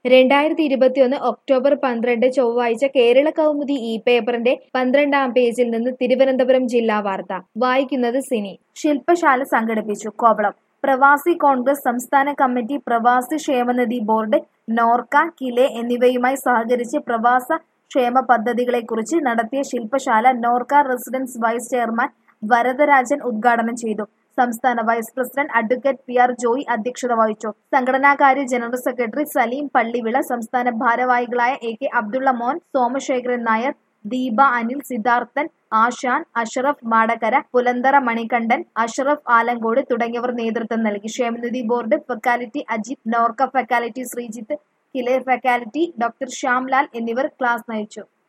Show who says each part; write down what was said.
Speaker 1: രണ്ടായിരത്തി ഇരുപത്തിയൊന്ന് ഒക്ടോബർ പന്ത്രണ്ട് ചൊവ്വാഴ്ച കേരള കൗമുദി ഇ പേപ്പറിന്റെ പന്ത്രണ്ടാം പേജിൽ നിന്ന് തിരുവനന്തപുരം ജില്ലാ വാർത്ത വായിക്കുന്നത് സിനി ശില്പശാല സംഘടിപ്പിച്ചു കോവളം പ്രവാസി കോൺഗ്രസ് സംസ്ഥാന കമ്മിറ്റി പ്രവാസി ക്ഷേമനിധി ബോർഡ് നോർക്ക കിലെ എന്നിവയുമായി സഹകരിച്ച് പ്രവാസ ക്ഷേമ പദ്ധതികളെക്കുറിച്ച് നടത്തിയ ശില്പശാല Norka residence vice chairman Varadarajan ഉദ്ഘാടനം ചെയ്തു സംസ്ഥാന vice president advocate P R Joy അധ്യക്ഷത വഹിച്ചു സംഘടനാകാര്യ ജനറൽ സെക്രട്ടറി സലീം പള്ളിവിള സംസ്ഥാന ഭാരവാഹികളായ എ കെ അബ്ദുള്ള മോൻ സോമശേഖരൻ നായർ ദീപ അനിൽ സിദ്ധാർത്ഥൻ ആശാൻ അഷറഫ് മാടക്കര പുലന്തറ മണികണ്ഠൻ അഷറഫ് ആലങ്കോട് തുടങ്ങിയവർ നേതൃത്വം നൽകി ക്ഷേമനിധി board faculty Ajith Norka faculty Sreejith KILE faculty doctor Shyamlal എന്നിവർ ക്ലാസ് നയിച്ചു